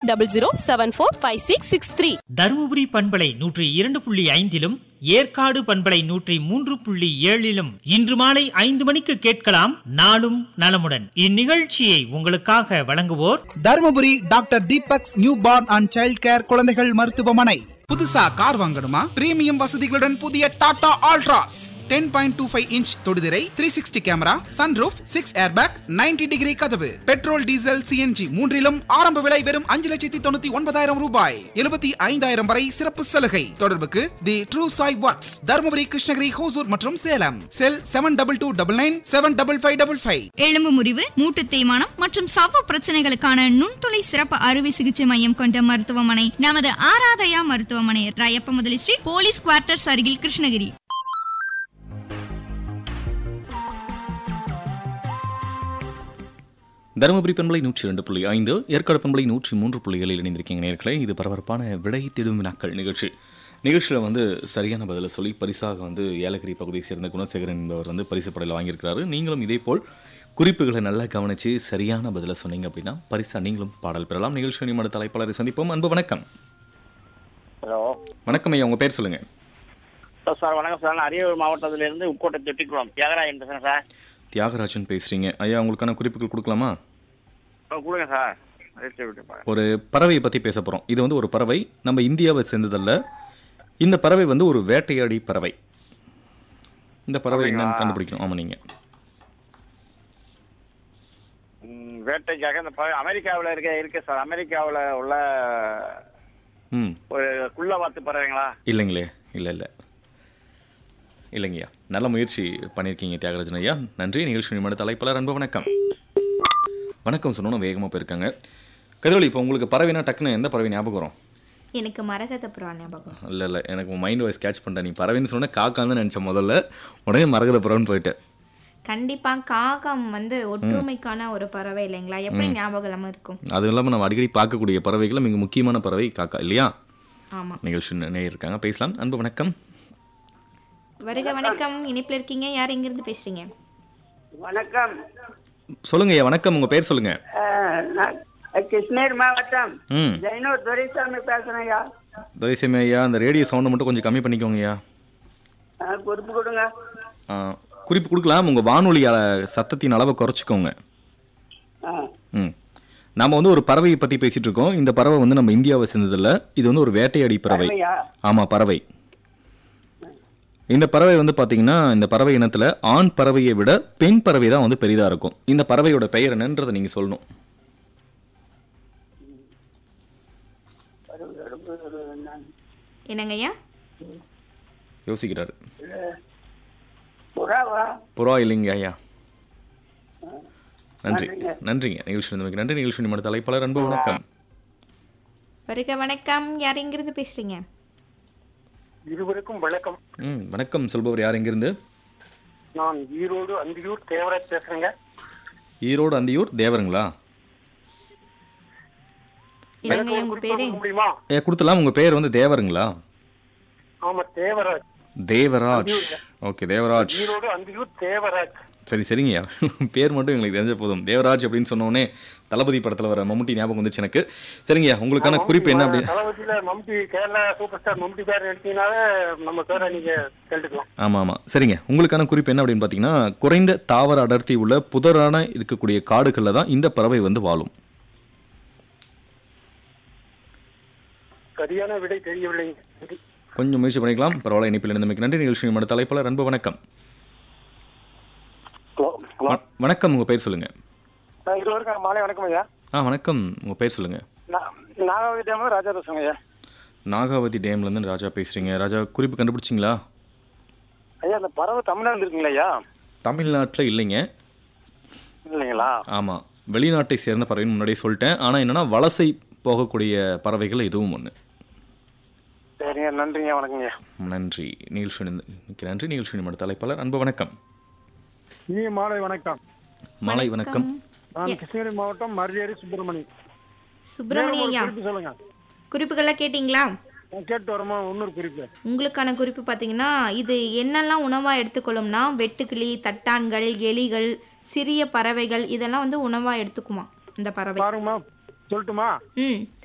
Double zero seven four five six six three Dharmapuri பண்பலை நூற்றி இரண்டு புள்ளி ஐந்திலும் ஏற்காடு பண்பலை நூற்றி மூன்று புள்ளி ஏழிலும் இன்று மாலை ஐந்து மணிக்கு கேட்கலாம் நாளும் நலமுடன் இந்நிகழ்ச்சியை உங்களுக்காக வழங்குவோர் Dharmapuri doctor Deepak's new born and child care குழந்தைகள் மருத்துவமனை புதுசா கார் வாங்கணுமா பிரீமியம் வசதிகளுடன் புதிய Tata Altroz ten point two five inch தொடுதிரை three sixty camera sunroof six airbag 90 degree கதவு பெட்ரோல் டீசல் சிஎன்ஜி மூன்றிலும் ஆரம்ப விலை வெறும் அஞ்சு லட்சத்தி தொண்ணூத்தி ஒன்பதாயிரம் ரூபாய் எழுபத்தி ஐந்தாயிரம் வரை சிறப்பு சலுகை தொடர்புக்கு the true Sai works Dharmapuri Krishnagiri Hosur மற்றும் Salem cell seven double two double nine seven double five double five எலும்பு முறிவு மூட்டு தேய்மானம் மற்றும் சவ்வு பிரச்சனைகளுக்கான நுண்துளை சிறப்பு அறுவை சிகிச்சை மையம் கொண்ட மருத்துவமனை நமது ஆராதயா மருத்துவமனை ராயப்ப முதலி ஸ்ட்ரீட் போலீஸ் குவார்ட்டர்ஸ் அருகில் கிருஷ்ணகிரி தருமபுரி பண்பலை நூற்றி ரெண்டு புள்ளி ஐந்து ஏற்காடு பண்பலை நூற்றி மூன்று புள்ளிகளில் இணைந்திருக்கீங்க நேர்களே இது பரபரப்பான விடை தேடும் வினாக்கள் நிகழ்ச்சி நிகழ்ச்சியில் வந்து சரியான பதிலை சொல்லி பரிசாக வந்து ஏலகிரி பகுதியை சேர்ந்த குணசேகரன் என்பவர் வந்து பரிசு படையில் வாங்கியிருக்கிறாரு நீங்களும் இதே போல் குறிப்புகளை நல்லா கவனித்து சரியான பதிலை சொன்னீங்க அப்படின்னா பரிசா நீங்களும் பாடல் பெறலாம் நிகழ்ச்சி நிமிட தலைப்பாளரை சந்திப்போம் அன்பு வணக்கம் ஹலோ வணக்கம் ஐயா உங்கள் பேர் சொல்லுங்கள் சார் வணக்கம் சார் நான் அரியலூர் மாவட்டத்திலிருந்து உட்கோட்டை தொட்டிக்குளம் தியாகராஜன் பேசுகிறேன் சார் தியாகராஜன் பேசுகிறீங்க ஐயா உங்களுக்கான குறிப்புகள் கொடுக்கலாமா ஆ, கொடுங்க சார் ரெஜிஸ்டர் விட்டு பாருங்க. ஒரு பறவையை பற்றி பேச போகிறோம் இது வந்து ஒரு பறவை நம்ம இந்தியாவை சேர்ந்ததல்ல இந்த பறவை வந்து ஒரு வேட்டையாடி பறவை இந்த பறவை என்னன்னு கண்டுபிடிக்கணும் ஆமாம் நீங்கள் ம், வேட்டைக்காக இந்த பறவை அமெரிக்காவில் இருக்க இருக்கு சார் அமெரிக்காவில் உள்ள ம் ஒரு குள்ளவாத்து பறவைங்களா இல்லைங்களே இல்லை இல்லை இல்லைங்கய்யா நல்ல முயற்சி பண்ணியிருக்கீங்க தியாகராஜன் ஐயா நன்றி நிகழ்ச்சி நிமிட தலைப்பாளர் அன்பு வணக்கம் வணக்கம் சொன்னோன்னு வேகமாக போயிருக்காங்க கதிரொலி இப்போ உங்களுக்கு பறவைனா டக்குன்னு எந்த பறவை ஞாபகம் வரும் எனக்கு மரகத புறா ஞாபகம் இல்லை இல்லை எனக்கு மைண்ட் வாய்ஸ் கேட்ச் பண்ணிட்டேன் நீ பறவைன்னு சொன்ன காக்கான்னு தான் நினச்சேன் முதல்ல உடனே மரகத பறவைன்னு போயிட்டேன் கண்டிப்பா காகம் வந்து ஒற்றுமைக்கான ஒரு பறவை இல்லைங்களா எப்படி ஞாபகம் இல்லாம இருக்கும் அதுவும் இல்லாமல் நம்ம அடிக்கடி பார்க்கக்கூடிய பறவைகள் மிக முக்கியமான பறவை காக்கா இல்லையா ஆமா நிகழ்ச்சி நேயர் இருக்காங்க பேசலாம் அன்பு வணக்கம் வருக வணக்கம் இனிப்புல இருக்கீங்க யார் எங்க இருந்து பேசுறீங்க வணக்கம் சொல்லுங்க ஐயா வணக்கம் உங்க பேர் சொல்லுங்க அஹ், நான் கிருஷ்ணகிரி மாவட்டம் ம் ஜெயனூர் துரைசாமி பேசுறேன்யா தயவுசெய்து ஐயா அந்த ரேடியோ சவுண்டை மட்டும் கொஞ்சம் கம்மி பண்ணிக்கோங்க ஐயா அஹ், குறிப்பு கொடுங்க ஆ, குறிப்பு கொடுக்கலாம் உங்கள் வானொலி அ- சத்தத்தின் அளவை குறைச்சிக்கோங்க அஹ், ம் நாம வந்து ஒரு பறவையை பற்றி பேசிட்டு இருக்கோம் இந்த பறவை வந்து நம்ம இந்தியாவை சேர்ந்ததில்ல இது வந்து ஒரு வேட்டையாடி பறவை பறவையா? ஆமாம் பறவை இந்த பறவை வந்து பார்த்தீங்கன்னா இந்த பறவை இனத்தில் ஆண் பறவையை விட பெண் பறவை தான் வந்து பெரிதாக இருக்கும் இந்த பறவையோட பெயர் என்னன்றதை நீங்கள் சொல்லணும் என்னங்க ஐயா யோசிக்கிறாரு புறாவா புறா இல்லைங்க ஐயா நன்றி நன்றிங்க நிகழ்ச்சி இருந்தமைக்கு நன்றி நிகழ்ச்சி நிமிட தலைப்பாளர் அன்பு வணக்கம் வருக வணக்கம் யார் எங்க இருந்து பேசுறீங்க இருவருக்கும் வணக்கம் ம் வணக்கம் சொல்பவர் யார் எங்கிருந்து நான் ஈரோடு அந்தியூர் தேவராஜ் பேசுறேங்க ஈரோடு அந்தியூர் தேவருங்களா என்னங்க ஐயா, உங்க பேரு கொடுக்க முடியுமா ஏ கொடுத்துலாம் உங்கள் பேர் வந்து தேவருங்களா ஆமா தேவராஜ் தேவராஜ் ஓகே தேவராஜ் ஈரோடு அந்தியூர் தேவராஜ் சரி சரிங்கய்யா பேர் மட்டும் எங்களுக்கு தெரிஞ்ச போதும் தேவராஜ் அப்படின்னு சொன்னோடனே தளபதி படத்தில் வர மம்முட்டி ஞாபகம் வந்துச்சு எனக்கு சரிங்கய்யா உங்களுக்கான குறிப்பு என்ன அப்படி தளபதியில மம்டி கேரளா சூப்பர் ஸ்டார் மம்டி பேர் எடுத்தீங்கன்னாவே நம்ம பேரை நீங்க கேட்டுக்கலாம் ஆமாம் ஆமாம் சரிங்க உங்களுக்கான குறிப்பு என்ன அப்படின்னு பார்த்தீங்கன்னா குறைந்த தாவர அடர்த்தி உள்ள புதரான இருக்கக்கூடிய காடுகளில் தான் இந்த பறவை வந்து வாழும் சரியான விடை தெரியவில்லைங்க கொஞ்சம் முயற்சி பண்ணிக்கலாம் பரவாயில்ல இணைப்பில் இருந்தமைக்கு நன்றி நிகழ்ச்சி நிமிட தலைப்பாளர் அன்பு வணக்கம் ஹலோ ஹலோ வ- வணக்கம் உங்கள் பேர் சொல்லுங்கள் இருவருக்கும் மாலை வணக்கம் ஐயா ஆ வணக்கம் உங்கள் பேர் சொல்லுங்கள் நாகாவதி டேம் ராஜா பேசுங்க ஐயா நாகாவதி டேம்லேருந்து ராஜா பேசுகிறீங்க ராஜா குறிப்பு கண்டுபிடிச்சிங்களா ஐயா அந்த பறவை தமிழ்நாடு இருக்குங்களா ஐயா தமிழ்நாட்டில் இல்லைங்க இல்லைங்களா ஆமாம் வெளிநாட்டை சேர்ந்த பறவைன்னு முன்னாடியே சொல்லிட்டேன் ஆனால் என்னன்னா வலசை போகக்கூடிய பறவைகள் இதுவும் ஒன்று சரிங்க நன்றிங்க வணக்கங்க நன்றி நிகழ்ச்சி நிமிட- நன்றி நிகழ்ச்சி நிமிட தலைப்பாளர் அன்பு வணக்கம் இனிய மாலை வணக்கம் மாலை வணக்கம் நான் கிருஷ்ணகிரி மாவட்டம் மரியாதை சுப்பிரமணி சுப்பிரமணிய ஐயா குறிப்பு சொல்லுங்க குறிப்புகள்லாம் கேட்டிங்களா நான் கேட்டு வரமா இன்னொரு குறிப்பு உங்களுக்கான குறிப்பு பார்த்தீங்கன்னா இது என்னெல்லாம் உணவாக எடுத்துக்கொள்ளும்னா வெட்டுக்கிளி தட்டான்கள் எலிகள் சிறிய பறவைகள் இதெல்லாம் வந்து உணவாக எடுத்துக்குமா இந்த பறவை பாருங்கம்மா சொல்லட்டுமா ம்